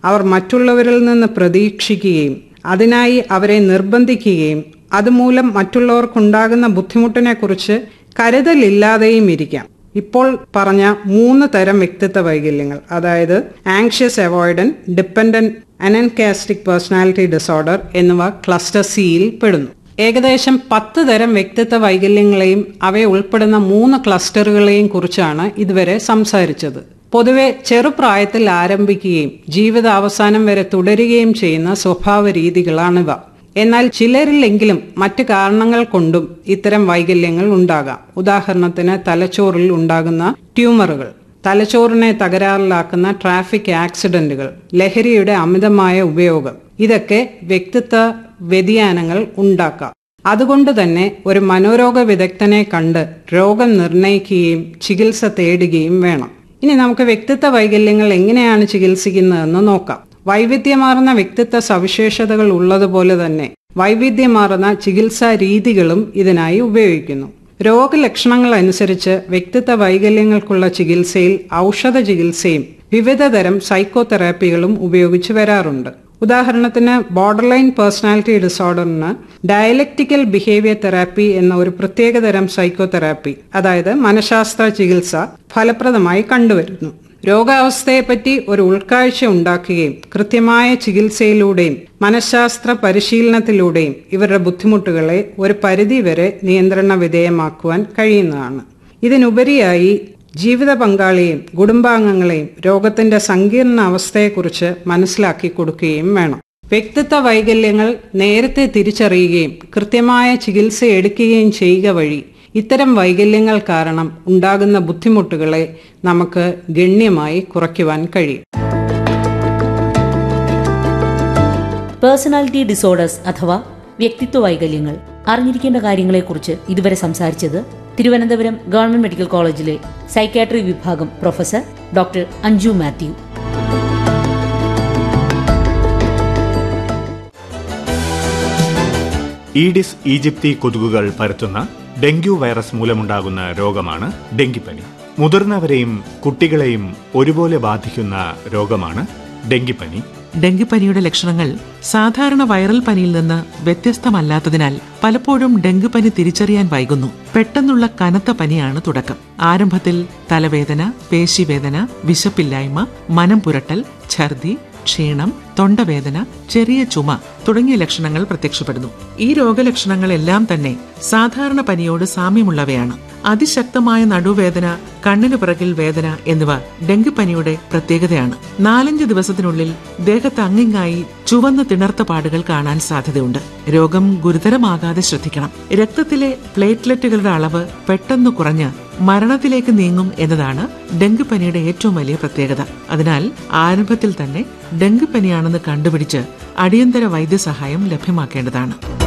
അവർ മറ്റുള്ളവരിൽ നിന്ന് പ്രതീക്ഷിക്കുകയും അതിനായി അവരെ നിർബന്ധിക്കുകയും അതുമൂലം മറ്റുള്ളവർക്കുണ്ടാകുന്ന ബുദ്ധിമുട്ടിനെക്കുറിച്ച് കരുതലില്ലാതെയും ഇരിക്കാം ഇപ്പോൾ പറഞ്ഞ മൂന്ന് തരം വ്യക്തിത്വ വൈകല്യങ്ങൾ അതായത് anxious avoidant dependent anankastic personality disorder എന്നിവ ക്ലസ്റ്റർ സിയിൽ പെടുന്നു ഏകദേശം പത്ത് തരം വ്യക്തിത്വ വൈകല്യങ്ങളെയും അവയെ ഉൾപ്പെടുന്ന മൂന്ന് ക്ലസ്റ്ററുകളെയും കുറിച്ചാണ് ഇതുവരെ സംസാരിച്ചത് പൊതുവെ ചെറുപ്രായത്തിൽ ആരംഭിക്കുകയും ജീവിതാവസാനം വരെ തുടരുകയും ചെയ്യുന്ന സ്വഭാവ രീതികളാണിവ എന്നാൽ ചിലരിലെങ്കിലും മറ്റ് കാരണങ്ങൾ കൊണ്ടും ഇത്തരം വൈകല്യങ്ങൾ ഉണ്ടാകാം ഉദാഹരണത്തിന് തലച്ചോറിൽ ഉണ്ടാകുന്ന ട്യൂമറുകൾ തലച്ചോറിനെ തകരാറിലാക്കുന്ന ട്രാഫിക് ആക്സിഡന്റുകൾ ലഹരിയുടെ അമിതമായ ഉപയോഗം ഇതൊക്കെ വ്യക്തിത്വ വ്യതിയാനങ്ങൾ ഉണ്ടാക്കാം അതുകൊണ്ട് തന്നെ ഒരു മനോരോഗ വിദഗ്ധനെ കണ്ട് രോഗം നിർണയിക്കുകയും ചികിത്സ തേടുകയും വേണം ഇനി നമുക്ക് വ്യക്തിത്വ വൈകല്യങ്ങൾ എങ്ങനെയാണ് ചികിത്സിക്കുന്നതെന്ന് നോക്കാം വൈവിധ്യമാർന്ന വ്യക്തിത്വ സവിശേഷതകൾ ഉള്ളതുപോലെ തന്നെ വൈവിധ്യമാർന്ന ചികിത്സാ രീതികളും ഇതിനായി ഉപയോഗിക്കുന്നു രോഗലക്ഷണങ്ങൾ അനുസരിച്ച് വ്യക്തിത്വ വൈകല്യങ്ങൾക്കുള്ള ചികിത്സയിൽ ഔഷധ ചികിത്സയും വിവിധതരം സൈക്കോതെറാപ്പികളും ഉപയോഗിച്ചു വരാറുണ്ട് ഉദാഹരണത്തിന് ബോർഡർലൈൻ പേഴ്സണാലിറ്റി ഡിസോർഡറിന് ഡയലക്റ്റിക്കൽ ബിഹേവിയർ തെറാപ്പി എന്ന ഒരു പ്രത്യേകതരം സൈക്കോതെറാപ്പി അതായത് മനഃശാസ്ത്ര ചികിത്സ ഫലപ്രദമായി കണ്ടുവരുന്നു രോഗാവസ്ഥയെപ്പറ്റി ഒരു ഉൾക്കാഴ്ച ഉണ്ടാക്കുകയും കൃത്യമായ ചികിത്സയിലൂടെയും മനഃശാസ്ത്ര പരിശീലനത്തിലൂടെയും ഇവരുടെ ബുദ്ധിമുട്ടുകളെ ഒരു പരിധിവരെ നിയന്ത്രണ വിധേയമാക്കുവാൻ കഴിയുന്നതാണ് ഇതിനുപരിയായി ജീവിത പങ്കാളിയെയും കുടുംബാംഗങ്ങളെയും രോഗത്തിന്റെ സങ്കീർണ അവസ്ഥയെക്കുറിച്ച് മനസ്സിലാക്കി കൊടുക്കുകയും വേണം വ്യക്തിത്വ വൈകല്യങ്ങൾ നേരത്തെ തിരിച്ചറിയുകയും കൃത്യമായ ചികിത്സ എടുക്കുകയും ചെയ്യുക വഴി ഇത്തരം വൈകല്യങ്ങൾ കാരണം ഉണ്ടാകുന്ന ബുദ്ധിമുട്ടുകളെ നമുക്ക് ഗണ്യമായി കുറയ്ക്കുവാൻ കഴിയും പേഴ്സണാലിറ്റി ഡിസോർഡേഴ്സ് അഥവാ വ്യക്തിത്വ വൈകല്യങ്ങൾ അറിഞ്ഞിരിക്കേണ്ട കാര്യങ്ങളെക്കുറിച്ച് ഇതുവരെ സംസാരിച്ചത് തിരുവനന്തപുരം ഗവൺമെന്റ് മെഡിക്കൽ കോളേജിലെ സൈക്കാട്രി വിഭാഗം professor doctor Anju Mathew Aedes aegypti കൊതുകുകൾ പരത്തുന്ന ഡെങ്കു വൈറസ് മൂലമുണ്ടാകുന്ന രോഗമാണ് ഡെങ്കിപ്പനി മുതിർന്നവരെയും കുട്ടികളെയും ഒരുപോലെ ബാധിക്കുന്ന രോഗമാണ് ഡെങ്കിപ്പനി ഡെങ്കിപ്പനിയുടെ ലക്ഷണങ്ങൾ സാധാരണ വൈറൽ പനിയിൽ നിന്ന് വ്യത്യസ്തമല്ലാത്തതിനാൽ പലപ്പോഴും ഡെങ്കിപ്പനി തിരിച്ചറിയാൻ വൈകുന്നു പെട്ടെന്നുള്ള കനത്ത പനിയാണ് തുടക്കം ആരംഭത്തിൽ തലവേദന പേശിവേദന വിശപ്പില്ലായ്മ മനം പുരട്ടൽ ഛർദി ക്ഷീണം തൊണ്ടവേദന ചെറിയ ചുമ തുടങ്ങിയ ലക്ഷണങ്ങൾ പ്രത്യക്ഷപ്പെടുന്നു ഈ രോഗലക്ഷണങ്ങളെല്ലാം തന്നെ സാധാരണ പനിയോട് സാമ്യമുള്ളവയാണ് അതിശക്തമായ നടുവേദന കണ്ണിനു പിറകിൽ വേദന എന്നിവ ഡെങ്കിപ്പനിയുടെ പ്രത്യേകതയാണ് നാലഞ്ച് ദിവസത്തിനുള്ളിൽ ദേഹത്ത് അങ്ങിങ്ങായി ചുവന്ന തിണർത്ത പാടുകൾ കാണാൻ സാധ്യതയുണ്ട് രോഗം ഗുരുതരമാകാതെ ശ്രദ്ധിക്കണം രക്തത്തിലെ പ്ലേറ്റ്ലെറ്റുകളുടെ അളവ് പെട്ടെന്ന് കുറഞ്ഞ് മരണത്തിലേക്ക് നീങ്ങും എന്നതാണ് ഡെങ്കിപ്പനിയുടെ ഏറ്റവും വലിയ പ്രത്യേകത അതിനാൽ ആരംഭത്തിൽ തന്നെ ഡെങ്കിപ്പനിയാണെന്ന് കണ്ടുപിടിച്ച് അടിയന്തര വൈദ്യസഹായം ലഭ്യമാക്കേണ്ടതാണ്